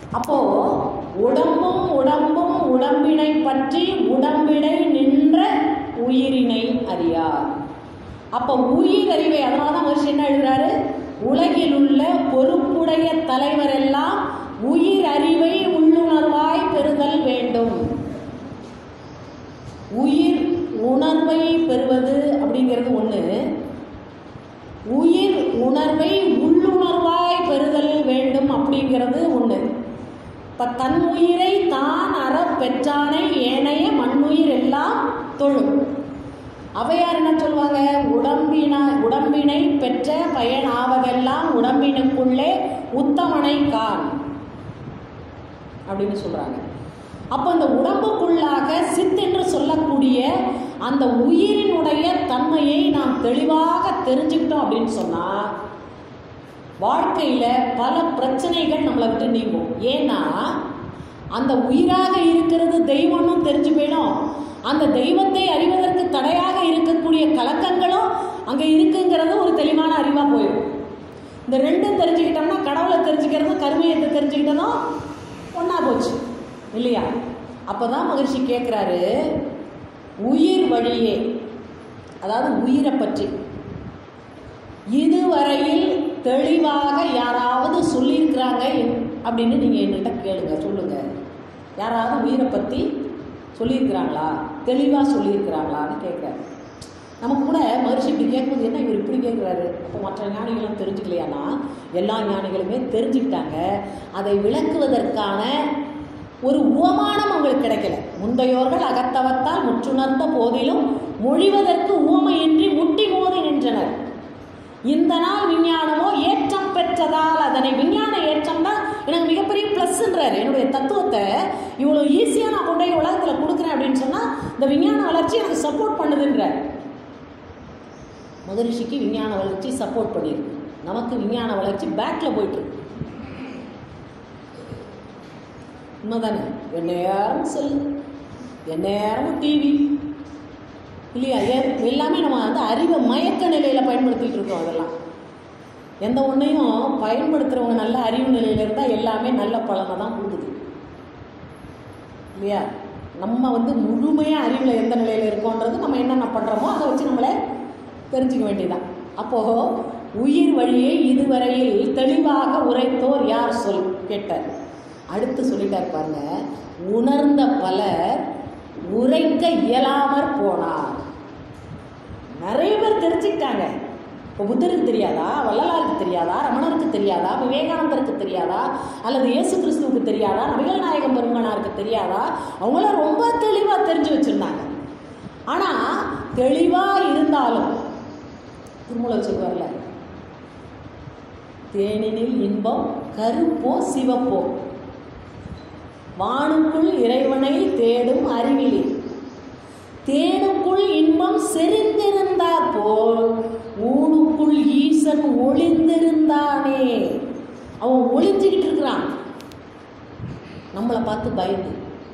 அப்போ உடம்பும் உடம்பும் உடம்பினை பற்றி உடம்பிடை நின்ற உயிரினை அறியார் அப்ப உயிர் அறிவை அதனால தான் மனுஷன் என்ன எழுதுறாரு உலகில் உள்ள பொறுப்புடைய தலைவர் எல்லாம் உயிர் அறிவை உள்ளுணர்வாய் பெறுதல் வேண்டும் உயிர் உணர்வை பெறுவது அப்படிங்கிறது ஒண்ணு உயிர் உணர்வை உள்ளுணர்வாய் பெறுதல் வேண்டும் அப்படிங்கிறது ஒண்ணு இப்ப தன் உயிரை தான் அற பெற்றானை ஏனைய மண்ணுயிர் எல்லாம் தொழும் அவையார் என்ன சொல்லுவாங்க உடம்பினா உடம்பினை பெற்ற பயன் ஆவதெல்லாம் உடம்பினுக்குள்ளே உத்தமனை கான் அப்படின்னு சொல்றாங்க அப்போ இந்த உடம்புக்குள்ளாக சித் என்று சொல்லக்கூடிய அந்த உயிரினுடைய தன்மையை நாம் தெளிவாக தெரிஞ்சுக்கிட்டோம் அப்படின்னு சொன்னா வாழ்க்கையில பல பிரச்சனைகள் நம்மளை விட்டு நீங்கும் ஏன்னா அந்த உயிராக இருக்கிறது தெய்வம்னு தெரிஞ்சு போயிடும் அந்த தெய்வத்தை அறிவதற்கு தடையாக இருக்கக்கூடிய கலக்கங்களும் அங்கே இருக்குங்கிறது ஒரு தெளிவான அறிவாக போயிடும் இந்த ரெண்டும் தெரிஞ்சுக்கிட்டோம்னா கடவுளை தெரிஞ்சுக்கிறதும் கருமையத்தை தெரிஞ்சுக்கிட்டதும் ஒன்றா போச்சு இல்லையா அப்பதான் மகிழ்ச்சி கேட்குறாரு உயிர் வழியே அதாவது உயிரை பற்றி இதுவரையில் தெளிவாக யாராவது சொல்லியிருக்கிறாங்க என்- அப்படின்னு நீங்கள் என்கிட்ட கேளுங்க சொல்லுங்க யாராவது உயிரை பற்றி சொல்லியிருக்கிறாங்களா தெளிவாக சொல்லியிருக்கிறாங்களான்னு கேட்குறாரு நமக்கு கூட மகர்ஷி இப்படி கேட்கும்போது என்ன இவர் இப்படி கேட்குறாரு அப்போ மற்ற ஞானிகளும் தெரிஞ்சுக்கலையானா எல்லா ஞானிகளுமே தெரிஞ்சுக்கிட்டாங்க அதை விளக்குவதற்கான ஒரு உவமானம் அவங்களுக்கு கிடைக்கல முந்தையோர்கள் அகத்தவத்தால் முற்றுணர்ந்த போதிலும் மொழிவதற்கு உவமையின்றி முட்டி மோதி நின்றனர் இந்த நாள் விஞ்ஞானமோ ஏற்றம் பெற்றதால் அதனை விஞ்ஞான ஏற்றம் தான் எனக்கு மிகப்பெரிய ப்ளஸ்ன்றாரு என்னுடைய தத்துவத்தை இவ்வளோ ஈஸியாக நான் கொண்டு போய் உலகத்தில் கொடுக்குறேன் அப்படின்னு சொன்னால் இந்த விஞ்ஞான வளர்ச்சி எனக்கு சப்போர்ட் பண்ணுதுன்றார் மகரிஷிக்கு விஞ்ஞான வளர்ச்சி சப்போர்ட் பண்ணியிருக்கு நமக்கு விஞ்ஞான வளர்ச்சி பேக்கில் போயிட்டு இருக்கு உண்மைதானே எந்நேரம் செல் எந்நேரமும் டிவி இல்லையா எ- எல்லாமே நம்ம வந்து அறிவை மயக்க நிலையில் பயன்படுத்திட்டு இருக்கோம் அதெல்லாம் எந்த ஒன்றையும் பயன்படுத்துகிறவங்க நல்ல அறிவு நிலையில் இருந்தால் எல்லாமே நல்ல பலனை தான் கொடுக்குது இல்லையா நம்ம வந்து முழுமையாக அறிவில் எந்த நிலையில் இருக்கோன்றது நம்ம என்னென்ன பண்ணுறோமோ அதை வச்சு நம்மளே தெரிஞ்சுக்க வேண்டியதான் அப்போது உயிர் வழியை இதுவரையில் தெளிவாக உரைத்தோர் யார் சொல் கேட்டார் அடுத்து சொல்லிட்டார் பாருங்க உணர்ந்த பலர் உரைக்க இயலாமற் போனார் நிறைய பேர் தெரிஞ்சுக்கிட்டாங்க இப்போ புத்தருக்கு தெரியாதா வள்ளலாருக்கு தெரியாதா ரமணருக்கு தெரியாதா விவேகானந்தருக்கு தெரியாதா அல்லது இயேசு கிறிஸ்துவுக்கு தெரியாதா நபிகள் நாயகம் பெருமனாருக்கு தெரியாதா அவங்களாம் ரொம்ப தெளிவாக தெரிஞ்சு வச்சுருந்தாங்க ஆனால் தெளிவாக இருந்தாலும் திருமூலர் சொல்லுவார்ல தேனினில் இன்பம் கருப்போ சிவப்போ வானுக்குள் இறைவனை தேடும் அறிவிலே தேனுக்குள் இன்பம் செறிந்திருந்தார் போல் ஊனுக்குள் ஈசன் ஒளிந்திருந்தானே அவன் ஒளிஞ்சுக்கிட்டு இருக்கிறான் நம்மளை பார்த்து பயந்து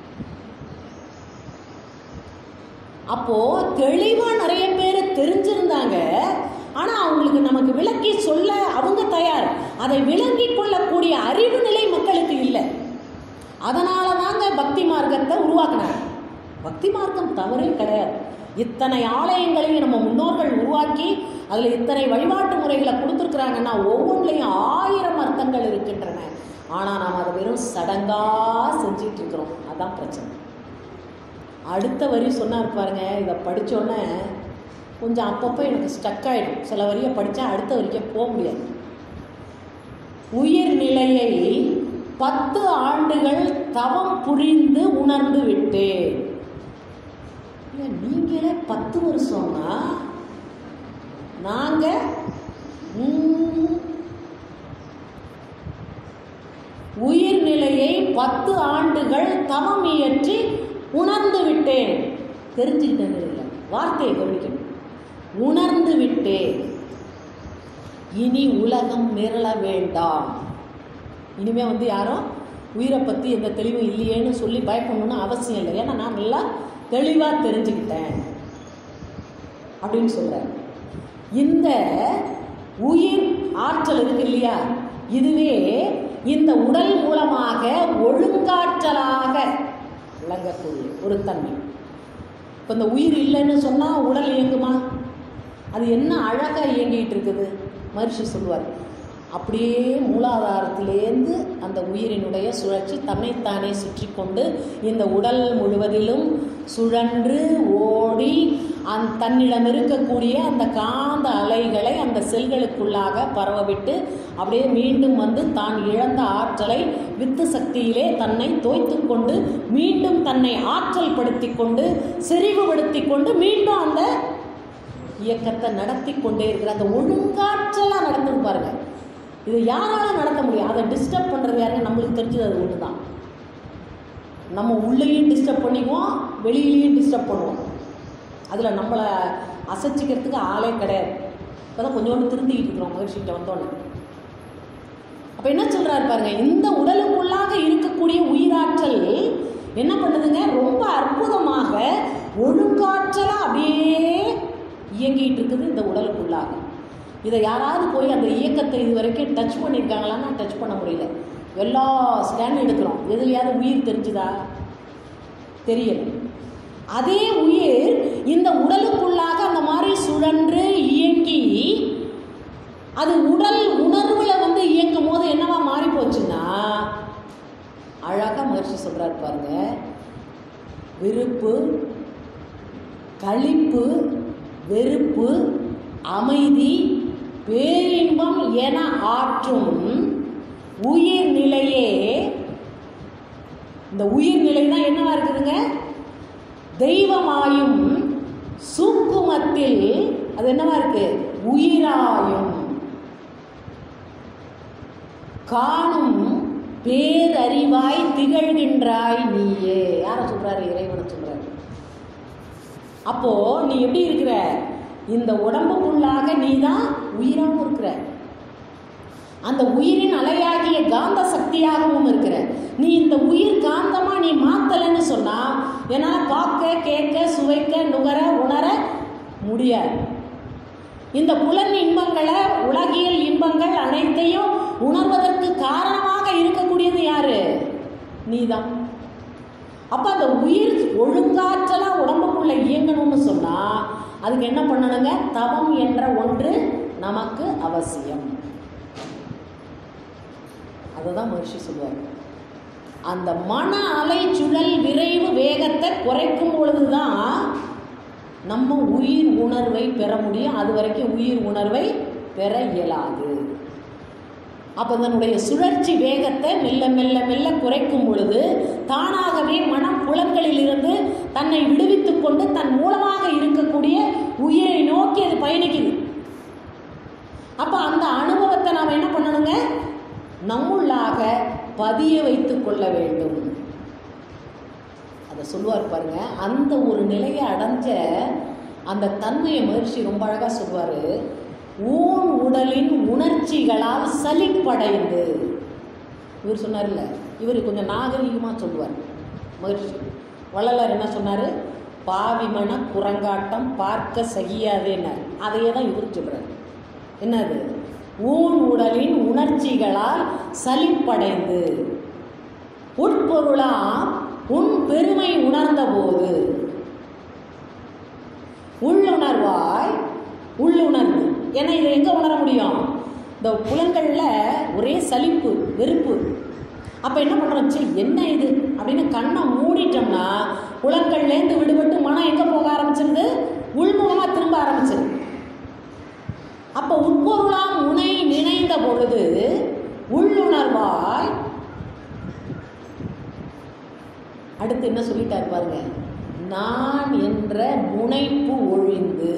அப்போ தெளிவா நிறைய பேர் தெரிஞ்சிருந்தாங்க ஆனா அவங்களுக்கு நமக்கு விளக்கி சொல்ல அவங்க தயார் அதை விளங்கி கொள்ளக்கூடிய அறிவு நிலை மக்களுக்கு இல்லை அதனால தாங்க பக்தி மார்க்கத்தை உருவாக்குனாங்க பக்தி மார்க்கம் தவறே கிடையாது இத்தனை ஆலயங்களையும் நம்ம முன்னோர்கள் உருவாக்கி அதில் இத்தனை வழிபாட்டு முறைகளை கொடுத்துருக்குறாங்கன்னா ஒவ்வொன்றிலையும் ஆயிரம் அர்த்தங்கள் இருக்கின்றன ஆனால் நாம் அதை வெறும் சடங்காக செஞ்சிட்டு இருக்கிறோம் அதான் பிரச்சனை அடுத்த வரி சொன்னார் பாருங்க இதை படித்தோன்னே கொஞ்சம் அப்பப்போ எனக்கு ஸ்டக் ஆகிடும் சில வரியை படித்தா அடுத்த வரிக்கே போக முடியாது உயிர் நிலையை பத்து ஆண்டுகள் தவம் புரிந்து உணர்ந்து விட்டேன் ஏன் நீங்களே பத்து வருஷம்னா நாங்க ம், உயிர் நிலையை பத்து ஆண்டுகள் தவம் இயற்றி உணர்ந்து விட்டேன் தெரிஞ்சுக்கிட்டேன் இல்லை வார்த்தையை கவனிக்கணும் உணர்ந்து விட்டேன் இனி உலகம் மிரள வேண்டாம் இனிமே வந்து யாரும் உயிரை பற்றி எந்த தெளிவும் இல்லையேன்னு சொல்லி பயப்படணும்னு அவசியம் இல்லை ஏன்னா நான் நல்லா தெளிவாக தெரிஞ்சுக்கிட்டேன் அப்படின்னு சொல்கிறார் இந்த உயிர் ஆற்றல் இருக்கு இல்லையா இதுவே இந்த உடல் மூலமாக ஒழுங்காற்றலாக விளங்கக்கூடிய ஒரு தன்மை இப்போ இந்த உயிர் இல்லைன்னு சொன்னால் உடல் இயங்குமா அது என்ன அழகாக இயங்கிட்டு இருக்குது மகர்ஷி சொல்லுவார் அப்படியே மூலாதாரத்திலேருந்து அந்த உயிரினுடைய சுழற்சி தன்னைத்தானே சுற்றி கொண்டு இந்த உடல் முழுவதிலும் சுழன்று ஓடி அந் தன்னிடம் இருக்கக்கூடிய அந்த காந்த அலைகளை அந்த செல்களுக்குள்ளாக பரவவிட்டு அப்படியே மீண்டும் வந்து தான் இழந்த ஆற்றலை வித்து சக்தியிலே தன்னை தோய்த்து கொண்டு மீண்டும் தன்னை ஆற்றல் படுத்தி கொண்டு செறிவுபடுத்தி கொண்டு மீண்டும் அந்த இயக்கத்தை நடத்தி கொண்டே இருக்கிற அந்த ஒழுங்காற்றலாக நடந்தது பாருங்க இது யாரால நடத்த முடியும் அதை டிஸ்டர்ப் பண்ணுறது யாருங்க நம்மளுக்கு தெரிஞ்சது அது ஒன்று தான் நம்ம உள்ளேயும் டிஸ்டர்ப் பண்ணிக்குவோம் வெளியிலையும் டிஸ்டர்ப் பண்ணுவோம் அதில் நம்மளை அசைச்சிக்கிறதுக்கு ஆளே கிடையாது இப்போ தான் கொஞ்சோண்டு திருந்திக்கிட்டு இருக்கிறோம் மகிழ்ச்சிகிட்ட வந்தோன்னே அப்போ என்ன சொல்கிறாரு பாருங்க இந்த உடலுக்குள்ளாக இருக்கக்கூடிய உயிராற்றல் என்ன பண்ணுதுங்க ரொம்ப அற்புதமாக ஒழுங்காற்றலாக அப்படியே இயங்கிட்டு இருக்குது இந்த உடலுக்குள்ளாக இதை யாராவது போய் அந்த இயக்கத்தை இது வரைக்கும் டச் பண்ணியிருக்காங்களான்னா டச் பண்ண முடியல எல்லா ஸ்கேன் எடுக்கிறோம் எதுலையாவது உயிர் தெரிஞ்சுதா தெரியல அதே உயிர் இந்த உடலுக்குள்ளாக அந்த மாதிரி சுழன்று இயங்கி அது உடல் உணர்வுல வந்து இயங்கும் போது என்னவா மாறி போச்சுன்னா அழகா மகிழ்ச்சி சொல்றாரு பாருங்க விருப்பு களிப்பு வெறுப்பு அமைதி பேரின்பம் என ஆற்றும் உயிர்நிலையே இந்த உயிர்நிலை தான் என்னவா இருக்குதுங்க தெய்வமாயும் சூக்குமத்தில் அது என்னவா இருக்கு உயிராயும் காணும் பேரறிவாய் திகழ்கின்றாய் நீயே யார சொல்றாரு இறைவனை சொல்றாரு அப்போ நீ எப்படி இருக்கிற இந்த உடம்புக்குள்ளாக நீ தான் உயிராகவும் இருக்கிற அந்த உயிரின் அலையாகிய காந்த சக்தியாகவும் இருக்கிற நீ இந்த உயிர் காந்தமா நீ மாத்தலைன்னு சொன்னா என்னால் பார்க்க கேட்க சுவைக்க நுகர உணர முடியாது இந்த புலன் இன்பங்களை உலகியல் இன்பங்கள் அனைத்தையும் உணர்வதற்கு காரணமாக இருக்கக்கூடியது யாரு நீதான் அப்ப அந்த உயிர் ஒழுங்காற்றலா உடம்புக்குள்ள இயங்கணும்னு சொன்னா அதுக்கு என்ன பண்ணணுங்க தவம் என்ற ஒன்று நமக்கு அவசியம் அதுதான் மகிழ்ச்சி சொல்லுவார் அந்த மன அலை சுழல் விரைவு வேகத்தை குறைக்கும் பொழுதுதான் நம்ம உயிர் உணர்வை பெற முடியும் அது வரைக்கும் உயிர் உணர்வை பெற இயலாது அப்போ அதனுடைய சுழற்சி வேகத்தை மெல்ல மெல்ல மெல்ல குறைக்கும் பொழுது தானாகவே மனம் புலன்களிலிருந்து தன்னை விடுவித்துக் கொண்டு தன் மூலமாக இருக்கக்கூடிய உயிரை நோக்கி அது பயணிக்குது அப்போ அந்த அனுபவத்தை நாம் என்ன பண்ணணுங்க நம்முள்ளாக பதிய வைத்துக் கொள்ள வேண்டும் அதை சொல்லுவார் பாருங்க அந்த ஒரு நிலையை அடைஞ்ச அந்த தன்மையை மகிழ்ச்சி ரொம்ப அழகாக சொல்வார் ஊன் உடலின் உணர்ச்சிகளால் சலிப்படைந்து இவர் சொன்னார்ல இவர் கொஞ்சம் நாகரிகமாக சொல்லுவார் மகிழ்ச்சி வள்ளலார் என்ன சொன்னார் பாவிமன குரங்காட்டம் பார்க்க சகியாதேன்னார் அதையே தான் இவர் சொல்கிறார் என்னது ஊன் உடலின் உணர்ச்சிகளால் சலிப்படைந்து உட்பொருளாம் உன் பெருமை உணர்ந்தபோது உள்ளுணர்வாய் உள்ளுணர்வு ஏன்னா இதை எங்கே உணர முடியும் இந்த புலன்களில் ஒரே சலிப்பு வெறுப்பு அப்போ என்ன பண்ணுறோம் சரி என்ன இது அப்படின்னு கண்ணை மூடிட்டோம்னா புலன்கள்லேருந்து விடுபட்டு மனம் எங்கே போக ஆரம்பிச்சிருது உள்முகமாக திரும்ப ஆரம்பிச்சிருது அப்போ உட்பொருளாம் முனை நினைந்த பொழுது உள்ளுணர்வாய் அடுத்து என்ன சொல்லிட்டார் பாருங்க நான் என்ற முனைப்பு ஒழிந்து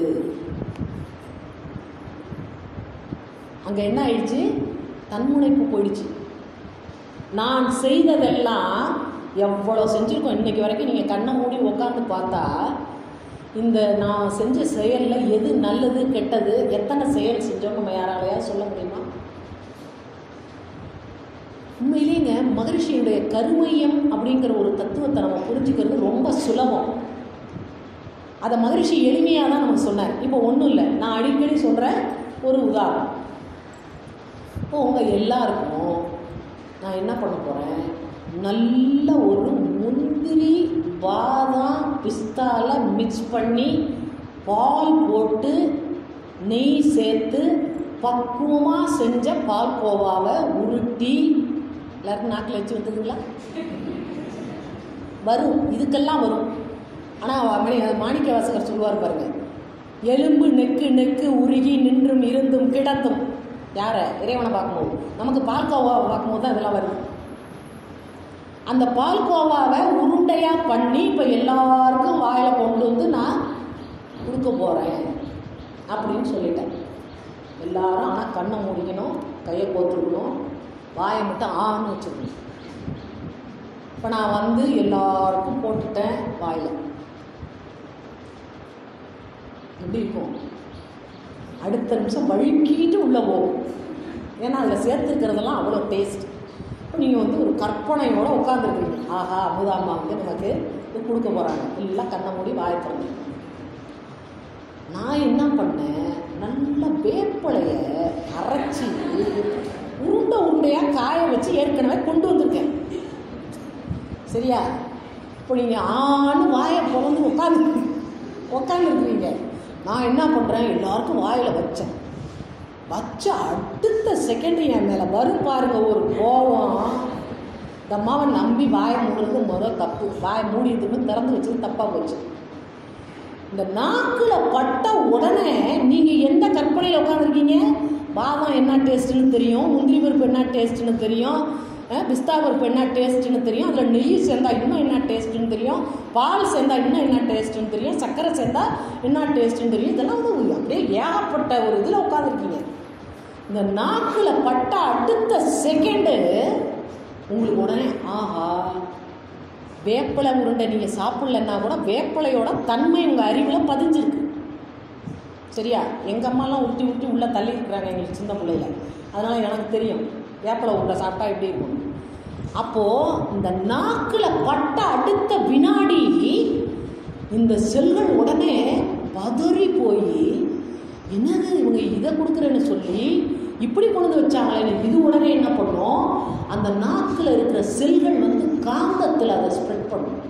அங்க என்ன ஆயிடுச்சு தன்முனைப்பு போயிடுச்சு நான் செய்ததெல்லாம் எவ்வளோ செஞ்சுருக்கோம் இன்னைக்கு வரைக்கும் நீங்கள் கண்ணை மூடி உட்காந்து பார்த்தா இந்த நான் செஞ்ச செயலில் எது நல்லது கெட்டது எத்தனை செயல் செஞ்சோம் நம்ம யாராலையா சொல்ல முடியுமா உண்மையிலேங்க மகரிஷியுடைய கருமையம் அப்படிங்கிற ஒரு தத்துவத்தை நம்ம புரிஞ்சுக்கிறது ரொம்ப சுலபம் அதை மகரிஷி எளிமையாக தான் நமக்கு சொன்னார் இப்போ ஒன்றும் இல்லை நான் அடிக்கடி சொல்கிற ஒரு உதாரணம் இப்போ உங்கள் எல்லாருக்கும் நான் என்ன பண்ண போகிறேன் நல்ல ஒரு முந்திரி பாதாம் பிஸ்தால மிக்ஸ் பண்ணி பால் போட்டு நெய் சேர்த்து பக்குவமாக செஞ்ச பால்கோவாவை உருட்டி எல்லாருக்கும் நாக்கில் வச்சு வந்ததுங்களா வரும் இதுக்கெல்லாம் வரும் ஆனால் மணி மாணிக்க வாசகர் சொல்லுவார் பாருங்க எலும்பு நெக்கு நெக்கு உருகி நின்றும் இருந்தும் கிடந்தும் யாரை இறைவனை பார்க்கும்போது நமக்கு பால்கோவாவை பார்க்கும்போது தான் இதெல்லாம் வருது அந்த பால்கோவாவை உருண்டையாக பண்ணி இப்போ எல்லாருக்கும் வாயில் கொண்டு வந்து நான் கொடுக்க போகிறேன் அப்படின்னு சொல்லிட்டேன் எல்லாரும் ஆனால் கண்ணை மூடிக்கணும் கையை கோத்துக்கணும் வாயை மட்டும் ஆன்னு வச்சுக்கணும் இப்போ நான் வந்து எல்லாருக்கும் போட்டுட்டேன் வாயில் எப்படி இருக்கும் அடுத்த நிமிஷம் வழுக்கிட்டு உள்ளே போகும் ஏன்னா அதில் சேர்த்துருக்கிறதெல்லாம் அவ்வளோ டேஸ்ட் இப்போ நீங்கள் வந்து ஒரு கற்பனையோடு உட்காந்துருக்கீங்க ஆஹா அமுதாம்மா வந்து நமக்கு இது கொடுக்க போகிறாங்க எல்லாம் கண்ணை மூடி வாயை திறந்து நான் என்ன பண்ணேன் நல்ல வேப்பலைய அரைச்சி உருண்டை உருண்டையாக காய வச்சு ஏற்கனவே கொண்டு வந்திருக்கேன் சரியா இப்போ நீங்கள் ஆணு வாயை பிறந்து உட்காந்து உட்காந்துருக்குறீங்க நான் என்ன பண்ணுறேன் எல்லாருக்கும் வாயில் வச்சேன் வச்ச அடுத்த செகண்ட் என் மேலே வரும் பாருங்க ஒரு கோவம் இந்த அம்மாவை நம்பி வாயை மூடுறது முதல் தப்பு வாயை மூடியதுன்னு திறந்து வச்சது தப்பாக போச்சு இந்த நாக்கில் பட்ட உடனே நீங்கள் எந்த கற்பனையில் உட்காந்துருக்கீங்க பாதாம் என்ன டேஸ்ட்டுன்னு தெரியும் முந்திரி பருப்பு என்ன டேஸ்ட்டுன்னு தெரியும் அஹ், பிஸ்தா பருப்பு என்ன டேஸ்ட்டுன்னு தெரியும் அதில் நெய் சேர்ந்தா இன்னும் என்ன டேஸ்ட்டுன்னு தெரியும் பால் சேர்ந்தா இன்னும் என்ன டேஸ்ட்டுன்னு தெரியும் சர்க்கரை சேர்ந்தா என்ன டேஸ்ட்டுன்னு தெரியும் இதெல்லாம் வந்து அப்படியே ஏகப்பட்ட ஒரு இதில் உட்காந்துருக்கீங்க இந்த நாக்கில் பட்ட அடுத்த செகண்டு உங்களுக்கு உடனே ஆஹா வேப்பிலை உருண்டை நீங்கள் சாப்பிட்லன்னா கூட வேப்பிலையோட தன்மை உங்கள் அறிவில் பதிஞ்சிருக்கு சரியா எங்கள் அம்மாலாம் உருட்டி உருட்டி உள்ளே தள்ளி இருக்கிறாங்க எங்களுக்கு சின்ன பிள்ளையில அதனால் எனக்கு தெரியும் வேப்பிலை உருண்டை சாப்பிட்டா எப்படி இருக்கும் அப்போது இந்த நாக்கில் பட்ட அடுத்த வினாடி இந்த செல்கள் உடனே பதறி போய் என்னது இவங்க இதை கொடுக்குறேன்னு சொல்லி இப்படி கொண்டு வந்து வச்சாங்களே இது உடனே என்ன பண்ணும் அந்த நாக்கில் இருக்கிற செல்கள் வந்து காந்தத்தில் அதை ஸ்ப்ரெட் பண்ணும்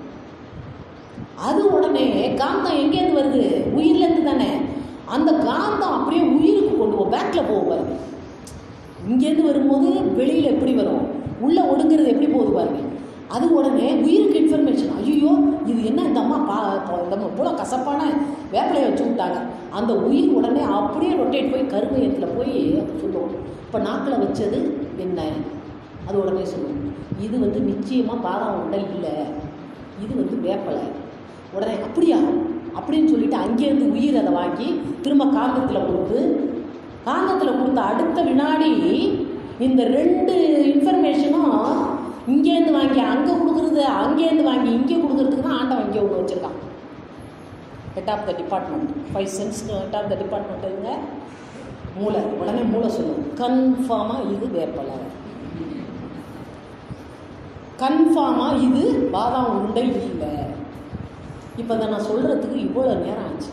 அது உடனே காந்தம் எங்கேருந்து வருது உயிர்லேருந்து தானே அந்த காந்தம் அப்படியே உயிருக்கு கொண்டு போ பேக்கில் போகும் பாருங்க இங்கேருந்து வரும்போது வெளியில் எப்படி வரும் உள்ளே ஒடுங்கிறது எப்படி போகுது பாருங்க அது உடனே உயிருக்கு இன்ஃபர்மேஷன் ஐயோ இது என்ன இந்த அம்மா பா பா- இந்த அம்மா இவ்வளோ கசப்பான வேப்பிலையை வச்சு விட்டாங்க அந்த உயிர் உடனே அப்படியே ரொட்டேட் போய் கருமையத்தில் போய் அது சொல்லுவோம் இப்போ நாக்கில் வச்சது என்ன அது உடனே சொல்லுவோம் இது வந்து நிச்சயமாக பாதாம் உருண்டை இல்லை இது வந்து வேப்பலை உடனே அப்படியா அப்படின்னு சொல்லிட்டு அங்கேருந்து உயிர் அதை வாங்கி திரும்ப காந்தத்தில் கொடுத்து காந்தத்தில் கொடுத்த அடுத்த வினாடி இந்த ரெண்டு இன்ஃபர்மேஷனும் இங்கேருந்து வாங்கி அங்கே கொடுக்குறது அங்கேருந்து வாங்கி இங்கே கொடுக்குறதுக்கு தான் ஆண்டவன் இங்கே ஒன்று வச்சுருக்கான் head of the department five sense head of the department இருங்க மூளை உடனே மூளை சொல்லும் கன்ஃபார்மாக இது வேப்பலை கன்ஃபார்மாக இது பாதாம் உருண்டை இல்லை இப்போ இதை நான் சொல்கிறதுக்கு இவ்வளோ நேரம் ஆச்சு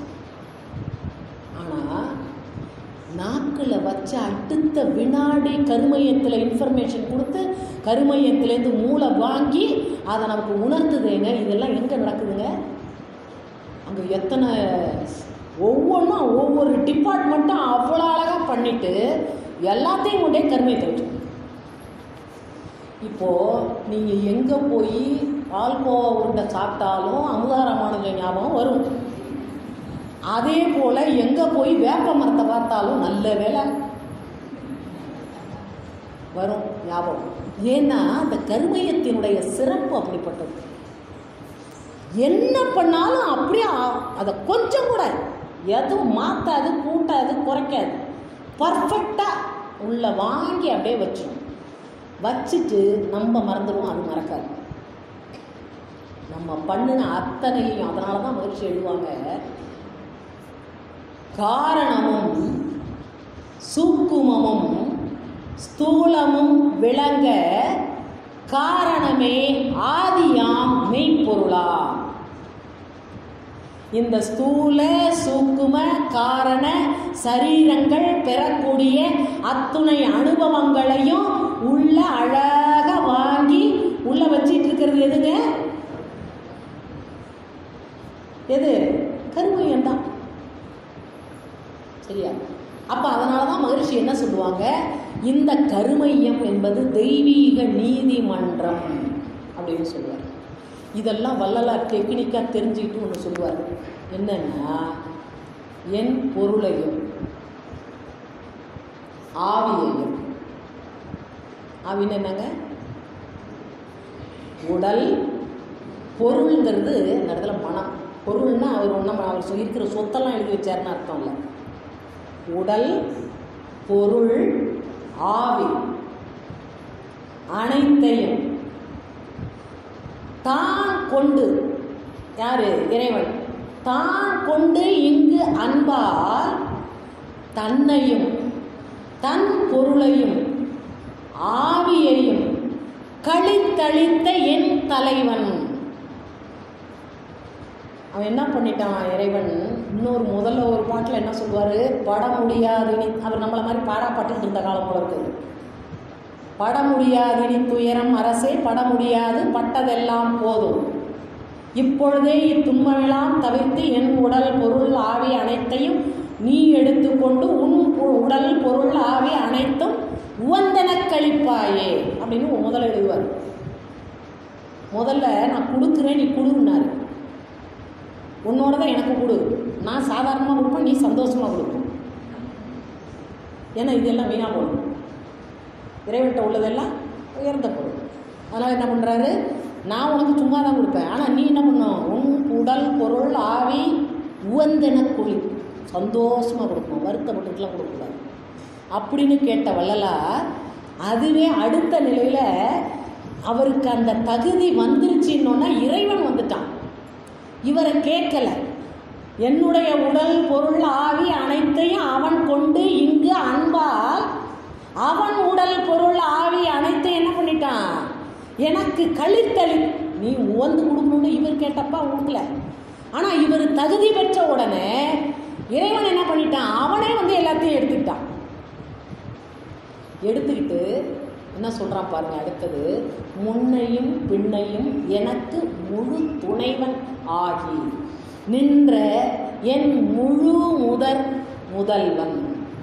ஆனால் நாக்கில் வச்ச அடுத்த வினாடி கருமையத்தில் இன்ஃபர்மேஷன் கொடுத்து கருமையத்துலேருந்து மூளை வாங்கி அதை நமக்கு உணர்த்துதேங்க இதெல்லாம் எங்கே நடக்குதுங்க அங்கே எத்தனை ஒவ்வொன்றும் ஒவ்வொரு டிபார்ட்மெண்ட்டும் அவ்வளோ அழகாக பண்ணிட்டு எல்லாத்தையும் கொண்டே கருமையத்தை வச்சு இப்போது நீங்கள் எங்கே போய் பால்கோவா உருண்டை சாப்பிட்டாலும் அமுதாரமானுஜ ஞாபகம் வரும் அதே போல் எங்கே போய் வேப்ப மரத்தை பார்த்தாலும் நல்ல வேலை வரும் ஞாபகம் ஏன்னா அந்த கருமையத்தினுடைய சிறப்பு அப்படிப்பட்டது என்ன பண்ணாலும் அப்படியே ஆ- அதை கொஞ்சம் கூட எதுவும் மாற்றாது கூட்டாது குறைக்காது பர்ஃபெக்டாக உள்ள வாங்கி அப்படியே வச்சிடும் வச்சுட்டு நம்ம மறந்துடுவோம் அது மறக்காது நம்ம பண்ணின அத்தனையும் அதனால தான் மகிழ்ச்சி எழுதுவாங்க காரணமும் சூக்குமமும் ஸ்தூலமும் விளங்க காரணமே ஆதியாம் மெய்ப்பொருளா இந்த ஸ்தூல சூக்கும காரண சரீரங்கள் பெறக்கூடிய அத்துணை அனுபவங்களையும் உள்ள அழகா எது கருமையம் தான் சரியா அப்போ அதனால தான் மகரிஷி என்ன சொல்லுவாங்க இந்த கருமையம் என்பது தெய்வீக நீதிமன்றம் அப்படின்னு சொல்லுவார் இதெல்லாம் வள்ளலார் டெக்னிக்காக தெரிஞ்சுக்கிட்டு ஒன்று சொல்லுவார் என்னன்னா என் பொருளையும் ஆவியையும் ஆவின்னு என்னங்க உடல் பொருள்ங்கிறது இந்த இடத்துல மனம் பொருள்னா அவர் ஒன்றும் அவர் சொல்லியிருக்கிற சொத்தெல்லாம் எழுதி வச்சாருன்னு அர்த்தம் இல்லை உடல் பொருள் ஆவி அனைத்தையும் தான் கொண்டு யாரு இறைவன் தான் கொண்டு இங்கு அன்பால் தன்னையும் தன் பொருளையும் ஆவியையும் கழித்தளித்த என் தலைவன் அவன் என்ன பண்ணிட்டான் இறைவன் இன்னொரு முதல்ல ஒரு பாட்டில் என்ன சொல்லுவார் பட முடியாதுனி அவர் நம்மளை மாதிரி பாடா பட்டுட்டு இருந்த காலம் போல இருக்குது பட முடியாதினி துயரம் அரசே பட முடியாது பட்டதெல்லாம் போதும் இப்பொழுதே இத்துன்பமெல்லாம் தவிர்த்து என் உடல் பொருள் ஆவி அனைத்தையும் நீ எடுத்துக்கொண்டு உன் உ- உடல் பொருள் ஆவி அனைத்தும் உவந்தனக் கழிப்பாயே அப்படின்னு முதல்ல எழுதுவார் முதல்ல நான் கொடுக்குறேன் நீ கொடுன்னாரு உன்னோட தான் எனக்கு கொடு நான் சாதாரணமாக கொடுப்பேன் நீ சந்தோஷமாக கொடுப்பேன் ஏன்னா இதெல்லாம் வீணாக போடும் இறைவன்கிட்ட உள்ளதெல்லாம் உயர்ந்த பொருள் அதனால் என்ன பண்ணுறாரு நான் உனக்கு சும்மா தான் கொடுப்பேன் ஆனால் நீ என்ன பண்ணும் உன் உடல் பொருள் ஆவி உவந்தென குழி சந்தோஷமாக கொடுக்கணும் வருத்தப்பட்டுட்டுலாம் கொடுக்கக்கூடாது அப்படின்னு கேட்ட வள்ளலார் அதுவே அடுத்த நிலையில் அவருக்கு அந்த தகுதி வந்துருச்சுன்னொன்னா இறைவன் வந்துட்டான் இவரை கேட்கல என்னுடைய உடல் பொருள் ஆவி அனைத்தையும் அவன் கொண்டு இங்கு அன்பால் அவன் உடல் பொருள் ஆவி அனைத்தையும் என்ன பண்ணிட்டான் எனக்கு கழித்தளி நீ உவந்து கொடுக்கணும்னு இவர் கேட்டப்பா கொடுக்கல ஆனால் இவர் தகுதி பெற்ற உடனே இறைவன் என்ன பண்ணிட்டான் அவனே வந்து எல்லாத்தையும் எடுத்துக்கிட்டான் எடுத்துக்கிட்டு என்ன சொல்கிறான் பாருங்க அடுத்தது முன்னையும் பின்னையும் எனக்கு முழு துணைவன் ஆகி நின்ற என் முழு முதற் முதல்வன்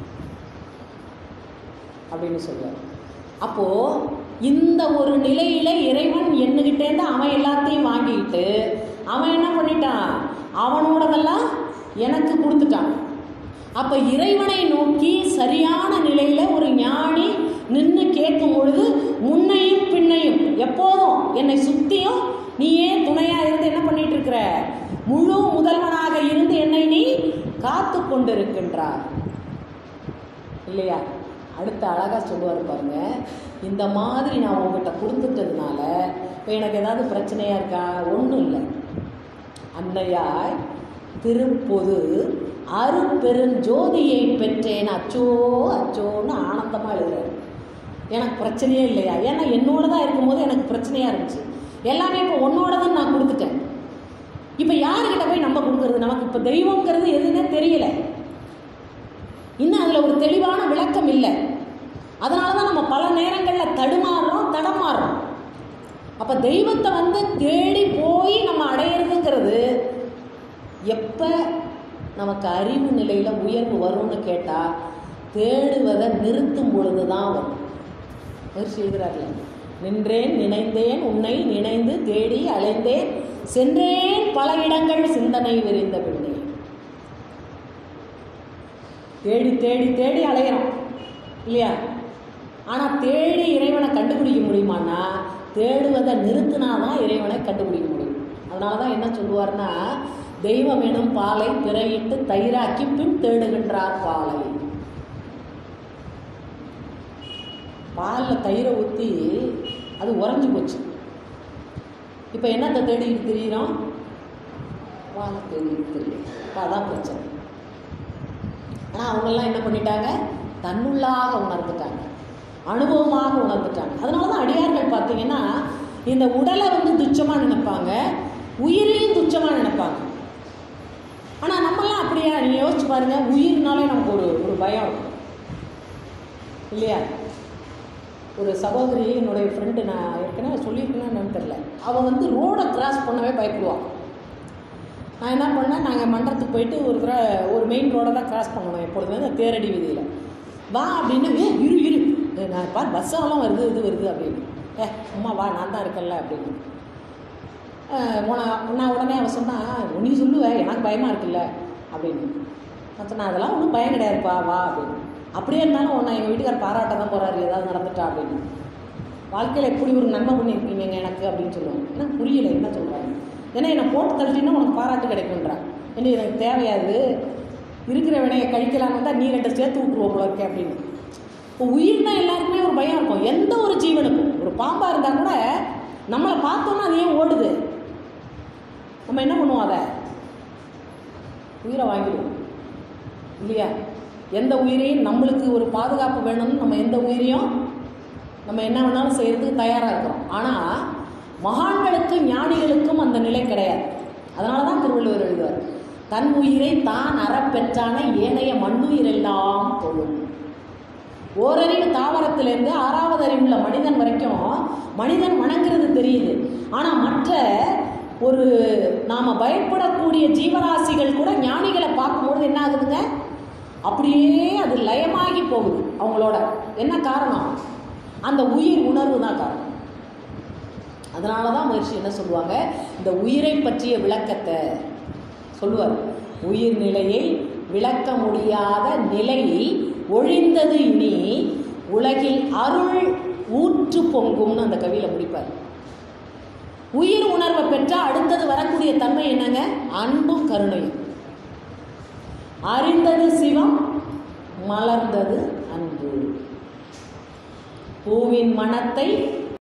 அப்படின்னு சொல்லுவார் அப்போ இந்த ஒரு நிலையில இறைவன் என்னகிட்டேருந்து அவன் எல்லாத்தையும் வாங்கிக்கிட்டு அவன் என்ன பண்ணிட்டான் அவனோடதெல்லாம் எனக்கு கொடுத்துட்டான் அப்ப இறைவனை நோக்கி சரியான நிலையில ஒரு ஞானி நின்று கேட்கும் பொழுது முன்னையும் பின்னையும் எப்போதும் என்னை சுத்தியும் நீயே துணையா இருந்து என்ன பண்ணிட்டு இருக்கிற முழு முதல்வனாக இருந்து என்னை நீ காத்து கொண்டிருக்கின்றார் இல்லையா அடுத்த அழகா சொல்லுவார் பாருங்க இந்த மாதிரி நான் உங்ககிட்ட கொடுத்துட்டதுனால இப்போ எனக்கு ஏதாவது பிரச்சனையா இருக்கா ஒன்றும் இல்லை அன்னையாய் திருப்பொது அருப்பெருஞ்சோதியை பெற்றேன் அச்சோ அச்சோன்னு ஆனந்தமாக எழுதுறாரு எனக்கு பிரச்சனையே இல்லையா ஏன்னா என்னோட தான் இருக்கும்போது எனக்கு பிரச்சனையாக இருந்துச்சு எல்லாமே இப்போ உன்னோட தான் நான் கொடுத்துட்டேன் இப்போ யாருக்கிட்ட போய் நம்ம கொடுக்குறது நமக்கு இப்போ தெய்வங்கிறது எதுன்னே தெரியல இன்னும் அதில் ஒரு தெளிவான விளக்கம் இல்லை அதனால தான் நம்ம பல நேரங்களில் தடுமாறுறோம் தடமாறுறோம் அப்போ தெய்வத்தை வந்து தேடி போய் நம்ம அடையிறதுங்கிறது எப்போ நமக்கு அறிவு நிலையில் உயர்வு வரும்னு கேட்டால் தேடுவதை நிறுத்தும் பொழுது தான் வரும் அவர் செய்கிறார்கள் நின்றேன் நினைந்தேன் உன்னை நினைந்து தேடி அலைந்தேன் சென்றேன் பல இடங்கள் சிந்தனை விரிந்த பின்னே தேடி தேடி தேடி அலையிறோம் இல்லையா ஆனால் தேடி இறைவனை கண்டுபிடிக்க முடியுமான்னா தேடுவதை நிறுத்தினாதான் இறைவனை கண்டுபிடிக்க முடியும் அதனால தான் என்ன சொல்லுவார்னா தெய்வம் எனும் பாலை பிறையிட்டு தயிராக்கி பின் தேடுகின்றார் பாலை பாலில் தயிரை ஊற்றி அது உறைஞ்சி போச்சு இப்போ என்னத்தை தேடிக்கிட்டு திரியிறோம் பாலை தேடிக்கிட்டு தெரியும் இப்போ அதான் பிரச்சனை ஆனால் அவங்கெல்லாம் என்ன பண்ணிட்டாங்க தன்னுள்ளாக உணர்ந்துட்டாங்க அனுபவமாக உணர்ந்துட்டாங்க அதனால தான் அடியார்கள் பார்த்தீங்கன்னா இந்த உடலை வந்து துச்சமாக நினைப்பாங்க உயிரையும் துச்சமாக நினைப்பாங்க ஆனால் நம்மலாம் அப்படியா நீங்கள் யோசிச்சு பாருங்க உயிர்னாலே நமக்கு ஒரு ஒரு பயம் இருக்கும் இல்லையா ஒரு சகோதரி என்னுடைய ஃப்ரெண்டு நான் ஏற்கனவே சொல்லியிருக்கேன்னு என்னன்னு தெரில அவள் வந்து ரோடை கிராஸ் பண்ணவே பயப்படுவாள் நான் என்ன பண்ணேன் நாங்கள் மண்டபத்துக்கு போயிட்டு ஒரு தடவை ஒரு மெயின் ரோடை தான் கிராஸ் பண்ணணும் எப்பொழுதுமே அந்த தேரடி வீதியில் வா அப்படின்னு ஏ இரு இரு ஏ, நான் பார் பஸ்ஸெல்லாம் வருது இது வருது அப்படின்னு ஏ அம்மா வா நான் தான் இருக்கேன்ல அப்படின்னு அஹ் உன- நான் உடனே அவன் சொன்னா நீ சொல்லுவ எனக்கு பயமாக இருக்குல்ல அப்படின்னு நான் சொன்னேன் அதெல்லாம் ஒன்றும் பயம் கிடையாதுப்பா வா அப்படின்னு அப்படியே இருந்தாலும் உன்னை எங்கள் வீட்டுக்கார் பாராட்ட தான் போகிறாரு ஏதாவது நடந்துட்டா அப்படின்னு வாழ்க்கையில் எப்படி ஒரு நன்மை பண்ணியிருக்கீங்க எனக்கு அப்படின்னு சொல்லுவாங்க எனக்கு புரியல என்ன சொல்கிறாங்க ஏன்னா என்னை போட்டு தள்ளிட்டீங்கன்னா உனக்கு பாராட்டு கிடைக்குன்றான் என்ன எனக்கு தேவையாது இருக்கிற வினையை கழிக்கலான்னு வந்தால் நீ ரெண்டு சேர்த்து விட்ருவோம் போல இருக்கே அப்படின்னு இப்போ உயிர்னா எல்லாருக்குமே ஒரு பயம் இருக்கும் எந்த ஒரு ஜீவனுக்கும் ஒரு பாம்பாக இருந்தால் கூட நம்மளை பார்த்தோன்னா அது ஏன் ஓடுது நம்ம என்ன பண்ணுவோம் அதை உயிரை வாங்கிடுவோம் இல்லையா எந்த உயிரையும் நம்மளுக்கு ஒரு பாதுகாப்பு வேணும்னு நம்ம எந்த உயிரையும் நம்ம என்ன வேணாலும் செய்யறதுக்கு தயாராக இருக்கிறோம் ஆனால் மகான்களுக்கும் ஞானிகளுக்கும் அந்த நிலை கிடையாது அதனால தான் திருவள்ளுவர் எழுதுவார் தன் உயிரை தான் அறப்பெற்றான ஏனைய மண்ணுயிரெல்லாம் தொழும் ஓரறிவு தாவரத்திலேருந்து ஆறாவது அறிவுள்ள மனிதன் வரைக்கும் மனிதன் வணங்குறது தெரியுது ஆனால் மற்ற ஒரு நாம் பயப்படக்கூடிய ஜீவராசிகள் கூட ஞானிகளை பார்க்கும்போது என்ன ஆகுதுங்க அப்படியே அது லயமாகி போகுது அவங்களோட என்ன காரணம் அந்த உயிர் உணர்வு தான் காரணம் அதனால தான் மகிழ்ச்சி என்ன சொல்லுவாங்க இந்த உயிரை பற்றிய விளக்கத்தை சொல்லுவார் உயிர் நிலையை விளக்க முடியாத நிலை ஒழிந்தது இனி உலகில் அருள் ஊற்று பொங்கும்னு அந்த கவியில முடிப்பார் உயிர் உணர்வை பெற்றால் அடுத்தது வரக்கூடிய தன்மை என்னங்க அன்பும் கருணையும் அறிந்தது சிவம் மலர்ந்தது அன்பு பூவின் மனத்தை